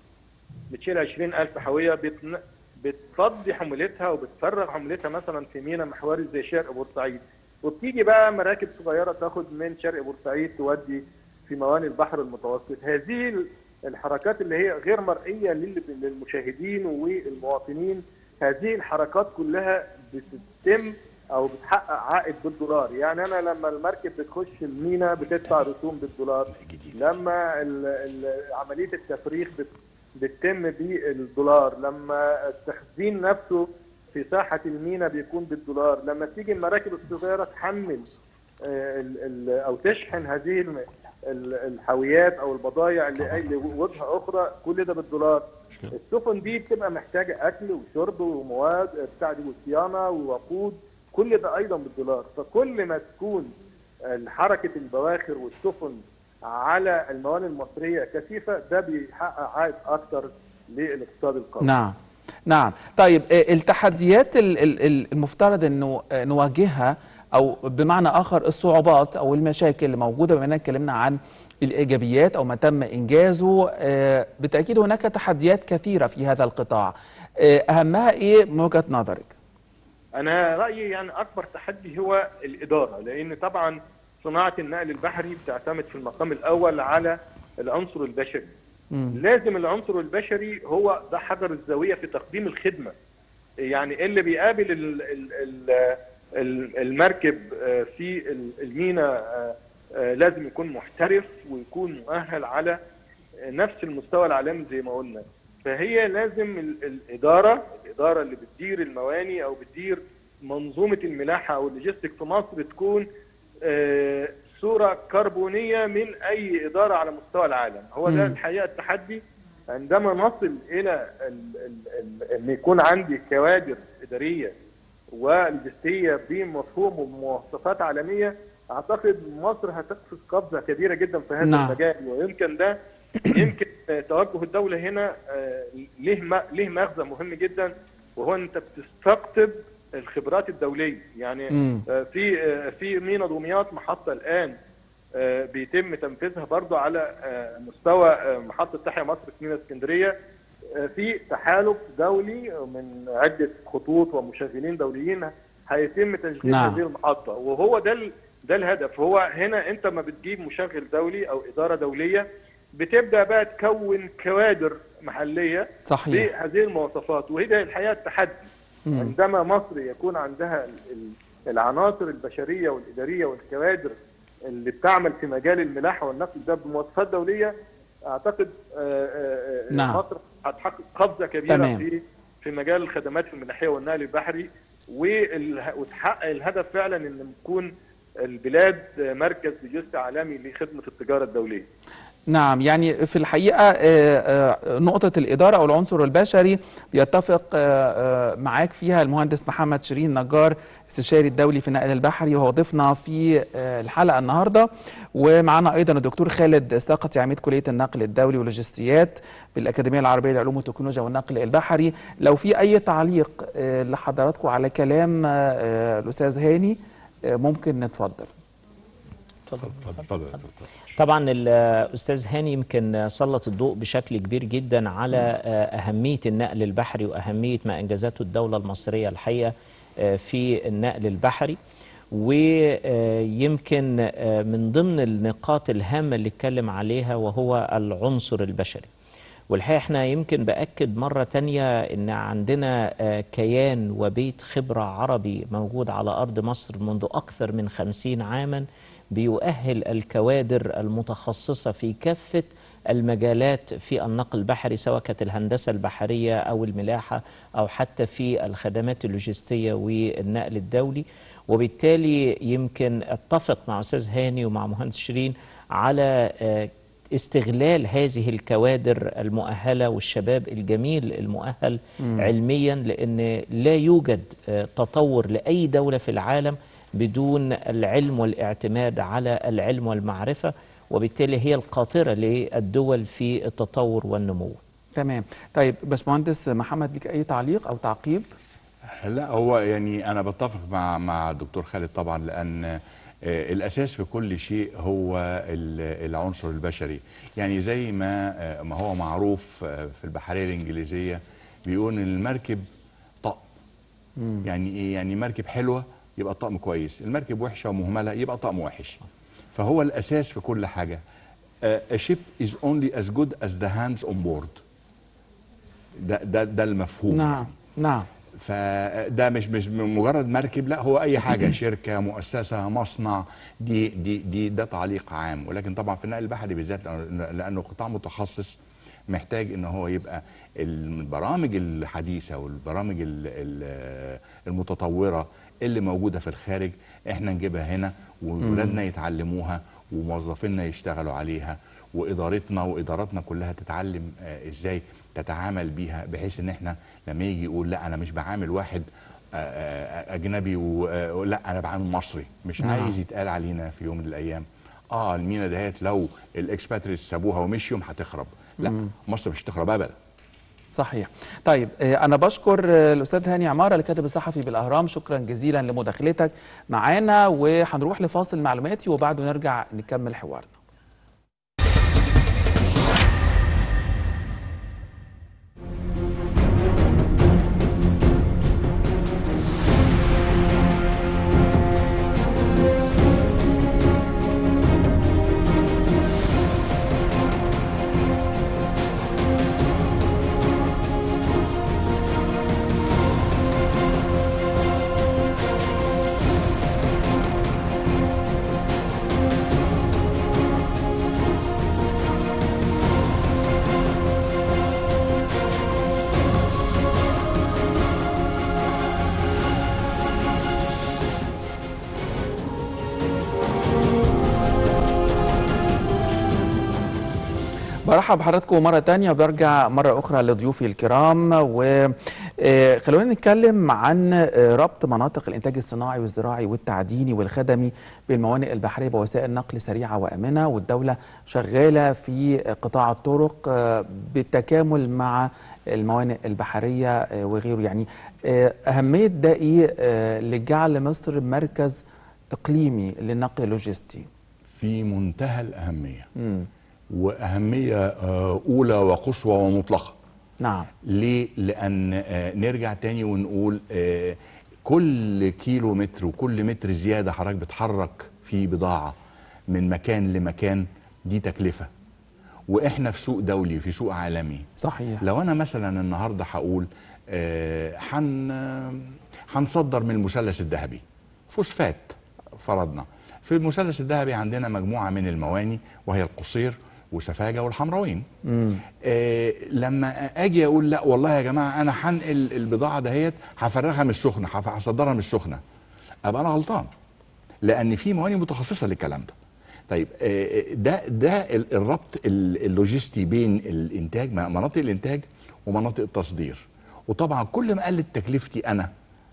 بتشيل 20000 حاويه بتن... بتفضي حمولتها وبتفرغ حمولتها مثلا في ميناء محوري زي شرق بورسعيد وبتيجي بقى مراكب صغيره تاخد من شرق بورسعيد تودي في موانئ البحر المتوسط هذه ال- الحركات اللي هي غير مرئيه لل- للمشاهدين والمواطنين هذه الحركات كلها بتتم او بتحقق عائد بالدولار يعني انا لما المركب بتخش الميناء بتدفع رسوم بالدولار جديد. لما ال- ال- عمليه التفريغ بت- بتتم بالدولار لما التخزين نفسه في ساحه الميناء بيكون بالدولار لما تيجي المراكب الصغيره تحمل آه، ال- ال- او تشحن هذه الم- ال- الحاويات او البضائع لاي وجهه اخرى كل ده بالدولار مشكلة. السفن دي بتبقى محتاجه اكل وشرب ومواد بتاع دي وصيانه ووقود كل ده ايضا بالدولار فكل ما تكون حركه البواخر والسفن على الموانئ المصريه كثيفه ده بيحقق عائد اكتر للاقتصاد القومي نعم نعم طيب آه، التحديات ال- ال- ال- المفترض انه آه، نواجهها او بمعنى اخر الصعوبات او المشاكل اللي موجوده بما اننا اتكلمنا عن الايجابيات او ما تم انجازه آه، بالتاكيد هناك تحديات كثيره في هذا القطاع آه، اهمها ايه من وجهه نظرك؟ انا رايي يعني اكبر تحدي هو الاداره لان طبعا صناعه النقل البحري بتعتمد في المقام الاول على العنصر البشري مم. لازم العنصر البشري هو ده حجر الزاويه في تقديم الخدمه يعني اللي بيقابل ال- ال- ال- ال- المركب آه، في ال- الميناء آه، آه، لازم يكون محترف ويكون مؤهل على نفس المستوى العالمي زي ما قلنا فهي لازم ال- الاداره الاداره اللي بتدير المواني او بتدير منظومه الملاحه او اللوجيستيك في مصر تكون آه، صوره كربونيه من اي اداره على مستوى العالم هو ده مم. الحقيقه التحدي عندما نصل الى ال- ال- ال- ان يكون عندي كوادر اداريه ولوجستيه بمفهوم ومواصفات عالميه اعتقد مصر هتقفز قفزه كبيره جدا في هذا نعم. المجال ويمكن ده يمكن آه، توجه الدوله هنا آه، ليه م- ليه مغزى مهم جدا وهو انت بتستقطب الخبرات الدوليه يعني مم. آه، في آه، في مينا دمياط محطه الان آه، بيتم تنفيذها برضو على آه، مستوى آه، محطه تحيا مصر في مينا اسكندريه آه، في تحالف دولي من عده خطوط ومشغلين دوليين هيتم تشغيل نعم. هذه المحطه وهو ده ال- ده الهدف هو هنا انت ما بتجيب مشغل دولي او اداره دوليه بتبدا بقى تكون كوادر محليه صحيح بهذه المواصفات وهي الحقيقه التحدي مم. عندما مصر يكون عندها ال- ال- العناصر البشريه والاداريه والكوادر اللي بتعمل في مجال الملاحه والنقل ده بمواصفات دوليه اعتقد آه، آه، آه، نعم. مصر هتحقق قفزه كبيره تمام. في في مجال الخدمات الملاحيه والنقل البحري وال- وتحقق الهدف فعلا ان تكون البلاد مركز لوجستي عالمي لخدمه التجاره الدوليه. نعم يعني في الحقيقة آه، آه، نقطة الإدارة أو العنصر البشري بيتفق آه، آه، معاك فيها المهندس محمد شيرين نجار استشاري الدولي في النقل البحري وهو ضيفنا في آه، الحلقة النهاردة ومعنا أيضا الدكتور خالد استاقطي عميد كلية النقل الدولي واللوجستيات بالأكاديمية العربية للعلوم والتكنولوجيا والنقل البحري لو في أي تعليق آه، لحضراتكم على كلام آه، آه، الأستاذ هاني آه، ممكن نتفضل اتفضل. اتفضل اتفضل اتفضل. طبعا الاستاذ هاني يمكن سلط الضوء بشكل كبير جدا على اهميه النقل البحري واهميه ما انجزته الدوله المصريه الحقيقه في النقل البحري ويمكن من ضمن النقاط الهامه اللي اتكلم عليها وهو العنصر البشري والحقيقه احنا يمكن باكد مره تانية ان عندنا كيان وبيت خبره عربي موجود على ارض مصر منذ اكثر من خمسين عاما بيؤهل الكوادر المتخصصة في كافة المجالات في النقل البحري سواء كانت الهندسة البحرية أو الملاحة أو حتى في الخدمات اللوجستية والنقل الدولي وبالتالي يمكن اتفق مع أستاذ هاني ومع مهندس شيرين على استغلال هذه الكوادر المؤهلة والشباب الجميل المؤهل م. علميا لأن لا يوجد تطور لأي دولة في العالم بدون العلم والاعتماد على العلم والمعرفة وبالتالي هي القاطرة للدول في التطور والنمو تمام طيب باشمهندس محمد لك أي تعليق أو تعقيب؟ لا هو يعني أنا بتفق مع مع الدكتور خالد طبعا لأن الاساس في كل شيء هو العنصر البشري يعني زي ما ما هو معروف في البحريه الانجليزيه بيقول ان المركب طقم يعني ايه يعني مركب حلوه يبقى الطقم كويس المركب وحشه ومهمله يبقى طقم وحش فهو الاساس في كل حاجه a ship is only as good as the hands on board ده ده ده المفهوم نعم نعم فده مش مش مجرد مركب لا هو اي حاجه شركه مؤسسه مصنع دي دي دي ده تعليق عام ولكن طبعا في النقل البحري بالذات لانه قطاع متخصص محتاج ان هو يبقى البرامج الحديثه والبرامج المتطوره اللي موجوده في الخارج احنا نجيبها هنا وولادنا يتعلموها وموظفينا يشتغلوا عليها وادارتنا واداراتنا كلها تتعلم ازاي تتعامل بيها بحيث ان احنا لما يجي يقول لا انا مش بعامل واحد اجنبي ولا انا بعامل مصري مش نعم. عايز يتقال علينا في يوم من الايام اه المينا دهيت لو الاكسباتريتس سابوها ومشيوا هتخرب لا مم. مصر مش هتخرب ابدا صحيح طيب انا بشكر الاستاذ هاني عماره الكاتب الصحفي بالاهرام شكرا جزيلا لمداخلتك معانا وهنروح لفاصل معلوماتي وبعده نرجع نكمل حوارنا برحب بحضراتكم مرة تانية وبرجع مرة أخرى لضيوفي الكرام وخلونا نتكلم عن آه، ربط مناطق الإنتاج الصناعي والزراعي والتعديني والخدمي بالموانئ البحرية بوسائل نقل سريعة وآمنة والدولة شغالة في قطاع الطرق آه، بالتكامل مع الموانئ البحرية آه، وغيره يعني آه، أهمية ده إيه آه، لجعل مصر مركز إقليمي للنقل اللوجستي في منتهى الاهميه مم. واهميه آه، اولى وقصوى ومطلقه نعم ليه؟ لأن آه، نرجع تاني ونقول آه، كل كيلو متر وكل متر زيادة حضرتك بتحرك فيه بضاعة من مكان لمكان دي تكلفة وإحنا في سوق دولي في سوق عالمي صحيح لو أنا مثلا النهاردة هقول آه، حن آه، هنصدر من المثلث الذهبي فوسفات فرضنا في المثلث الذهبي عندنا مجموعة من المواني وهي القصير وسفاجة والحمراوين مم. آه لما اجي اقول لا والله يا جماعه انا هنقل البضاعه دهيت هفرغها من السخنه هف- هصدرها من السخنه ابقى انا غلطان لان في مواني متخصصه للكلام ده طيب آه، ده ده ال- الربط ال- اللوجستي بين الانتاج مناطق الانتاج ومناطق التصدير وطبعا كل ما قلت تكلفتي انا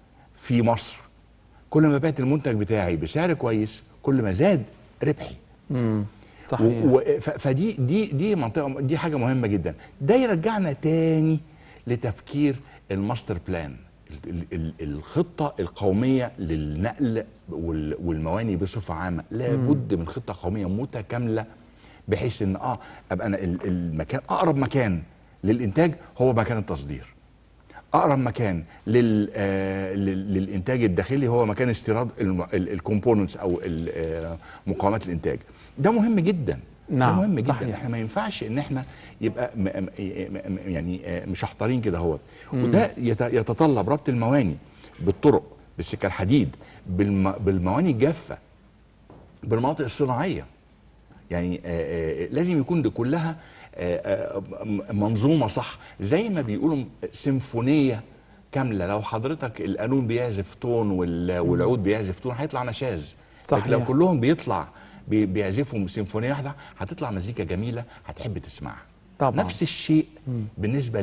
في مصر كل ما بقت المنتج بتاعي بسعر كويس كل ما زاد ربحي مم. صحيح و... و... ف... فدي دي دي منطقه دي حاجه مهمه جدا ده يرجعنا تاني لتفكير الماستر بلان ال... ال... الخطه القوميه للنقل وال... والمواني بصفه عامه لابد من خطه قوميه متكامله بحيث ان اه ابقى انا ال- المكان اقرب مكان للانتاج هو مكان التصدير اقرب مكان لل آه لل- للانتاج الداخلي هو مكان استيراد الكومبوننتس او ال- آه، مقاومات الانتاج ده مهم جدا نعم، ده مهم جدا صحيح. احنا ما ينفعش ان احنا يبقى م م م يعني آه، مشحطرين كده اهوت وده يت- يتطلب ربط المواني بالطرق بالسكه الحديد بالم بالمواني الجافه بالمناطق الصناعيه يعني آه، آه، لازم يكون دي كلها آه، آه، م- منظومه صح زي ما بيقولوا سيمفونيه كامله لو حضرتك القانون بيعزف تون وال- والعود بيعزف تون هيطلع نشاز صحيح. لكن لو كلهم بيطلع بي- بيعزفوا سيمفونيه واحده هتطلع مزيكا جميله هتحب تسمعها طبعا. نفس الشيء بالنسبه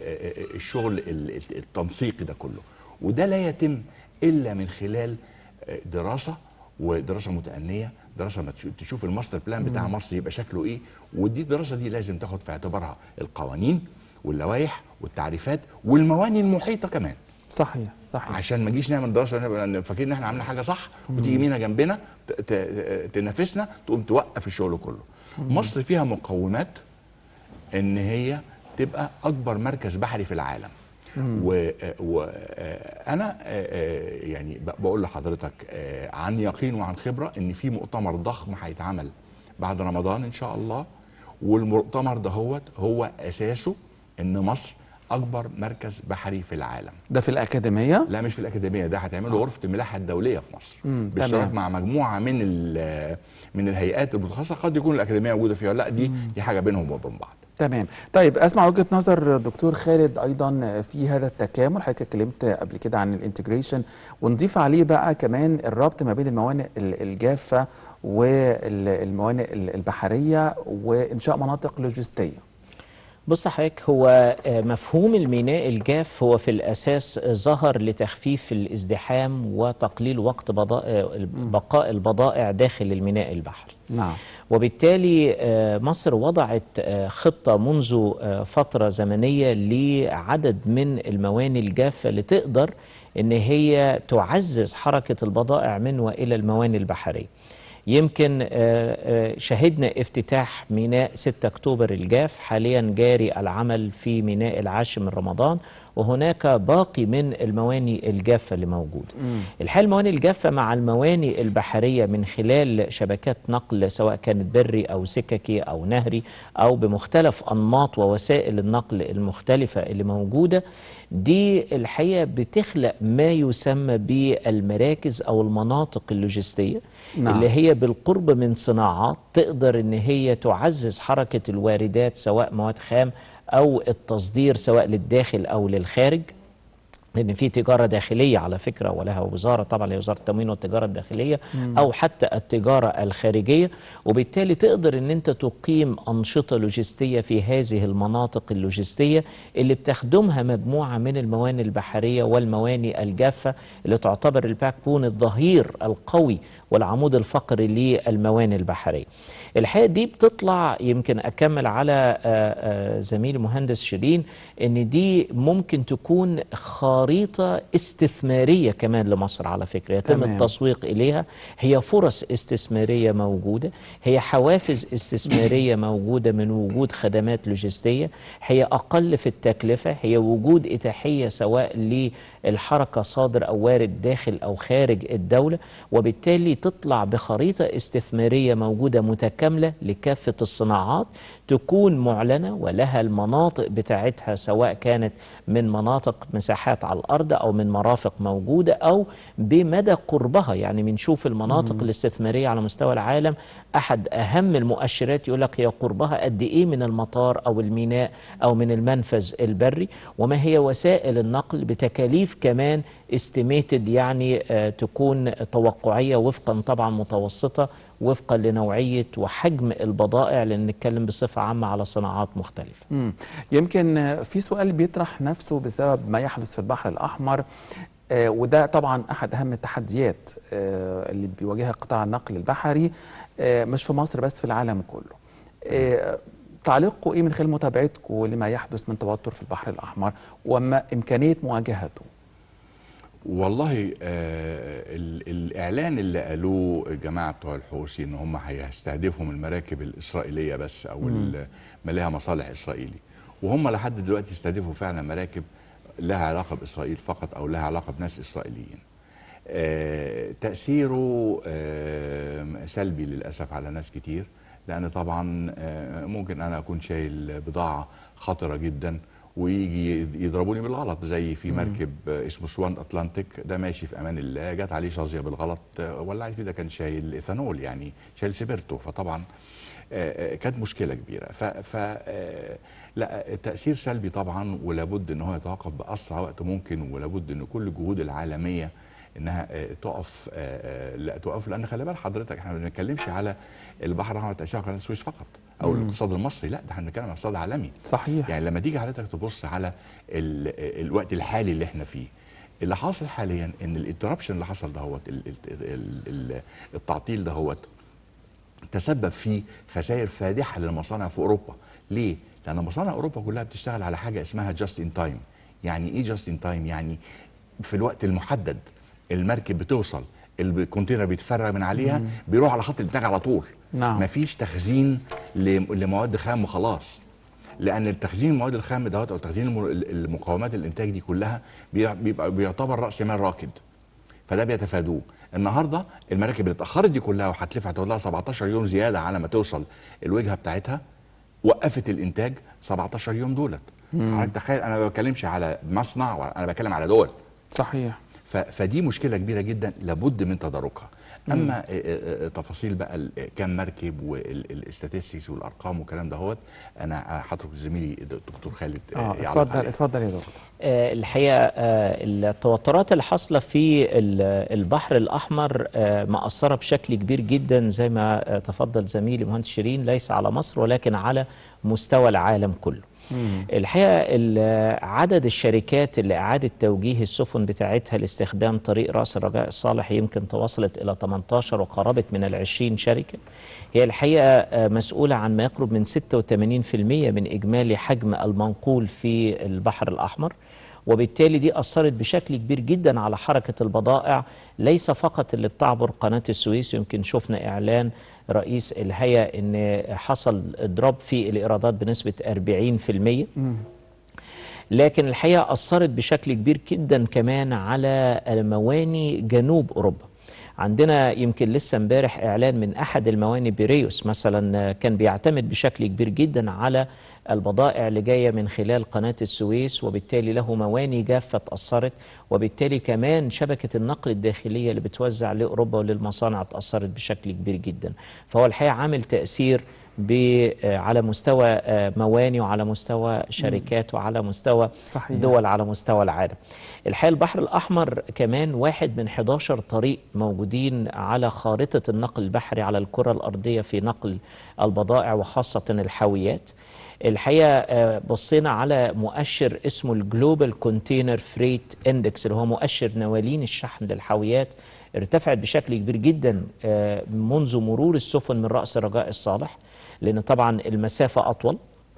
للشغل التنسيقي ده كله وده لا يتم الا من خلال آه، دراسه ودراسه متأنية دراسه ما تشو- تشوف الماستر بلان بتاع مصر يبقى شكله ايه ودي الدراسه دي لازم تاخد في اعتبارها القوانين واللوائح والتعريفات والمواني المحيطه كمان صحيح صحيح عشان ما نجيش نعمل دراسه نبقى فاكرين ان احنا عاملين حاجه صح وتيجي مينا جنبنا ت- ت- تنافسنا تقوم توقف الشغل كله مصر فيها مقومات ان هي تبقى اكبر مركز بحري في العالم وانا يعني ب- بقول لحضرتك آه، عن يقين وعن خبره ان في مؤتمر ضخم هيتعمل بعد رمضان ان شاء الله والمؤتمر ده هو هو اساسه ان مصر اكبر مركز بحري في العالم ده في الأكاديمية لا مش في الاكاديميه ده هتعمله غرفه الملاحه الدوليه في مصر مم، بالاشتراك تمام. مع مجموعه من ال- من الهيئات المتخصصه قد يكون الاكاديميه موجوده فيها لا دي دي حاجه بينهم وبين بعض تمام طيب اسمع وجهة نظر دكتور خالد ايضا في هذا التكامل حضرتك اتكلمت قبل كده عن الانتجريشن ونضيف عليه بقى كمان الربط ما بين الموانئ ال- الجافة والموانئ ال- البحرية وانشاء مناطق لوجستية بص حضرتك هو آه، مفهوم الميناء الجاف هو في الأساس ظهر لتخفيف الازدحام وتقليل وقت بضائع بقاء البضائع داخل الميناء البحري نعم وبالتالي آه، مصر وضعت آه، خطة منذ آه، فترة زمنية لعدد من المواني الجافة لتقدر ان هي تعزز حركة البضائع من والى المواني البحرية يمكن آه، آه، شهدنا افتتاح ميناء 6 اكتوبر الجاف حاليا جاري العمل في ميناء العاشر من رمضان وهناك باقي من المواني الجافة اللي موجودة الحقيقة المواني الجافة مع المواني البحرية من خلال شبكات نقل سواء كانت بري أو سككي أو نهري أو بمختلف أنماط ووسائل النقل المختلفة اللي موجودة دي الحقيقة بتخلق ما يسمى بالمراكز أو المناطق اللوجستية نعم. اللي هي بالقرب من صناعات تقدر ان هي تعزز حركة الواردات سواء مواد خام او التصدير سواء للداخل او للخارج لان في تجاره داخليه على فكره ولها وزاره طبعا هي وزاره التموين والتجاره الداخليه او حتى التجاره الخارجيه وبالتالي تقدر ان انت تقيم انشطه لوجستيه في هذه المناطق اللوجستيه اللي بتخدمها مجموعه من الموانئ البحريه والموانئ الجافه اللي تعتبر الباك بون الظهير القوي والعمود الفقري للموانئ البحريه. الحقيقه دي بتطلع يمكن اكمل على آه، آه، زميلي مهندس شيرين ان دي ممكن تكون خريطه استثماريه كمان لمصر على فكره يتم تمام. التسويق اليها هي فرص استثماريه موجوده هي حوافز استثماريه موجوده من وجود خدمات لوجستيه هي اقل في التكلفه هي وجود اتاحيه سواء للحركه صادر او وارد داخل او خارج الدوله وبالتالي تطلع بخريطه استثماريه موجوده متكامله لكافه الصناعات تكون معلنه ولها المناطق بتاعتها سواء كانت من مناطق مساحات على الارض او من مرافق موجوده او بمدى قربها يعني بنشوف المناطق الاستثماريه على مستوى العالم احد اهم المؤشرات يقول لك هي قربها قد ايه من المطار او الميناء او من المنفذ البري وما هي وسائل النقل بتكاليف كمان استيميتد يعني آه تكون توقعيه وفقا طبعا متوسطه وفقا لنوعيه وحجم البضائع لان نتكلم بصفه عامه على صناعات مختلفه. مم. يمكن آه، في سؤال بيطرح نفسه بسبب ما يحدث في البحر الأحمر آه، وده طبعا أحد أهم التحديات آه، اللي بيواجهها قطاع النقل البحري آه، مش في مصر بس في العالم كله آه، تعليقكم إيه من خلال متابعتكم لما يحدث من توتر في البحر الأحمر وما إمكانية مواجهته والله آه ال- الاعلان اللي قالوه الجماعه بتوع الحوثي ان هم هيستهدفوا من المراكب الاسرائيليه بس او ال- ما لها مصالح اسرائيلي وهم لحد دلوقتي استهدفوا فعلا مراكب لها علاقه باسرائيل فقط او لها علاقه بناس اسرائيليين آه تاثيره آه سلبي للاسف على ناس كتير لان طبعا آه ممكن انا اكون شايل بضاعه خطره جدا ويجي يضربوني بالغلط زي في مركب آه، اسمه سوان اتلانتيك ده ماشي في امان الله جت عليه شظيه بالغلط آه، ولعت فيه ده كان شايل ايثانول يعني شايل سبيرتو فطبعا آه، آه، كانت مشكله كبيره ف, ف آه، لا التاثير سلبي طبعا ولابد ان هو يتوقف باسرع وقت ممكن ولابد ان كل الجهود العالميه انها آه، تقف آه، آه، لا تقف لان خلي بال حضرتك احنا ما بنتكلمش على البحر الاحمر تاشيره قناه السويس فقط او الاقتصاد المصري لا ده احنا بنتكلم عن اقتصاد عالمي صحيح يعني لما تيجي حضرتك تبص على ال- الوقت الحالي اللي احنا فيه اللي حاصل حاليا ان الانتربشن اللي حصل دهوت ال- ال- ال- ال- التعطيل دهوت تسبب في خسائر فادحه للمصانع في اوروبا ليه لان مصانع اوروبا كلها بتشتغل على حاجه اسمها جاست ان تايم يعني ايه جاست ان تايم يعني في الوقت المحدد المركب بتوصل الكونتينر بيتفرغ من عليها بيروح على خط الانتاج على طول نعم. مفيش تخزين ل- لمواد خام وخلاص لان التخزين المواد الخام دوت او تخزين الم- المقاومات الانتاج دي كلها بي- بيبقى بيعتبر راس مال راكد فده بيتفادوه النهارده المراكب اللي اتاخرت دي كلها وهتلف هتقعد لها 17 يوم زياده على ما توصل الوجهه بتاعتها وقفت الانتاج 17 يوم دولت حضرتك تخيل انا ما بتكلمش على مصنع ولا- انا بتكلم على دول صحيح ف- فدي مشكله كبيره جدا لابد من تداركها اما آه، آه، آه، تفاصيل بقى ال- كام مركب والاستاتستكس والارقام والكلام دهوت انا هترك زميلي الدكتور خالد آه، اه يعلق اتفضل عليه. اتفضل يا دكتور آه، الحقيقة آه، التوترات اللي حاصلة في ال- البحر الأحمر آه، مأثرة بشكل كبير جدا زي ما آه، تفضل زميلي مهندس شيرين ليس على مصر ولكن على مستوى العالم كله الحقيقة ال- عدد الشركات اللي أعادت توجيه السفن بتاعتها لاستخدام طريق رأس الرجاء الصالح يمكن تواصلت إلى 18 وقربت من ال 20 شركة هي الحقيقة آه، مسؤولة عن ما يقرب من 86% من إجمالي حجم المنقول في البحر الأحمر وبالتالي دي أثرت بشكل كبير جدا على حركة البضائع ليس فقط اللي بتعبر قناة السويس يمكن شفنا إعلان رئيس الهيئة أن حصل إضراب في الإيرادات بنسبة 40% لكن الحقيقة أثرت بشكل كبير جدا كمان على مواني جنوب أوروبا عندنا يمكن لسه امبارح اعلان من احد المواني بيريوس مثلا كان بيعتمد بشكل كبير جدا على البضائع اللي جايه من خلال قناه السويس وبالتالي له مواني جافه اتاثرت وبالتالي كمان شبكه النقل الداخليه اللي بتوزع لاوروبا وللمصانع اتاثرت بشكل كبير جدا فهو الحقيقه عامل تاثير ب- آه، على مستوى آه، مواني وعلى مستوى شركات وعلى مستوى صحيح. دول على مستوى العالم الحقيقة البحر الأحمر كمان واحد من 11 طريق موجودين على خارطة النقل البحري على الكرة الأرضية في نقل البضائع وخاصة الحاويات الحقيقة آه، بصينا على مؤشر اسمه الجلوبال كونتينر فريت اندكس اللي هو مؤشر نوالين الشحن للحاويات ارتفعت بشكل كبير جدا آه، منذ مرور السفن من رأس رجاء الصالح لأن طبعا المسافة أطول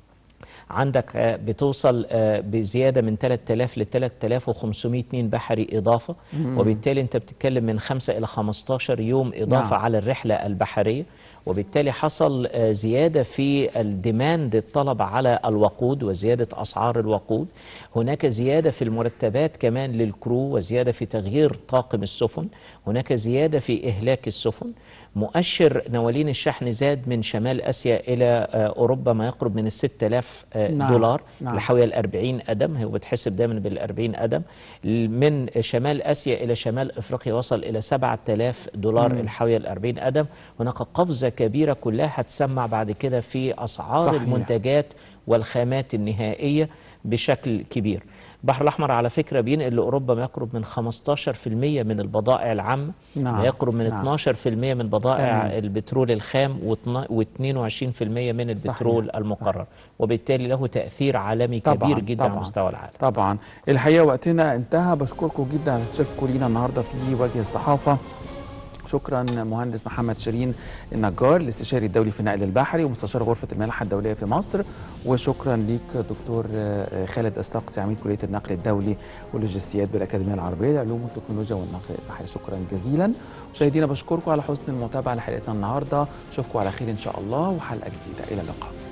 عندك آه، بتوصل آه، بزيادة من 3000 ل 3500 ميل بحري إضافة وبالتالي أنت بتتكلم من 5 إلى 15 يوم إضافة نعم. على الرحلة البحرية وبالتالي حصل آه، زيادة في الديماند الطلب على الوقود وزيادة أسعار الوقود هناك زيادة في المرتبات كمان للكرو وزيادة في تغيير طاقم السفن هناك زيادة في إهلاك السفن مؤشر نوالين الشحن زاد من شمال آسيا إلى آه، أوروبا ما يقرب من ال 6000 آه، نعم، دولار نعم. لحوالي ال 40 قدم هو بتحسب دايما بال 40 قدم من شمال اسيا الى شمال افريقيا وصل الى 7000 دولار الحاويه ال 40 قدم هناك قفزه كبيره كلها هتسمع بعد كده في اسعار صحيح. المنتجات والخامات النهائيه بشكل كبير البحر الاحمر على فكره بينقل لاوروبا ما يقرب من 15% من البضائع العامه نعم، ما يقرب من نعم. 12% من بضائع تمام. البترول الخام و22% من البترول صحيح، المقرر وبالتالي له تأثير عالمي طبعاً، كبير جدا على طبعاً. مستوى العالم طبعا الحقيقه وقتنا انتهى بشكركم جدا على تشارككم لينا النهارده في وجه الصحافه شكرا مهندس محمد شيرين النجار الاستشاري الدولي في النقل البحري ومستشار غرفه الملاحه الدوليه في مصر وشكرا ليك دكتور آه، خالد السقطي عميد كليه النقل الدولي واللوجستيات بالاكاديميه العربيه للعلوم والتكنولوجيا والنقل البحري شكرا جزيلا مشاهدينا بشكركم على حسن المتابعه لحلقتنا النهارده اشوفكم على خير ان شاء الله وحلقه جديده الى اللقاء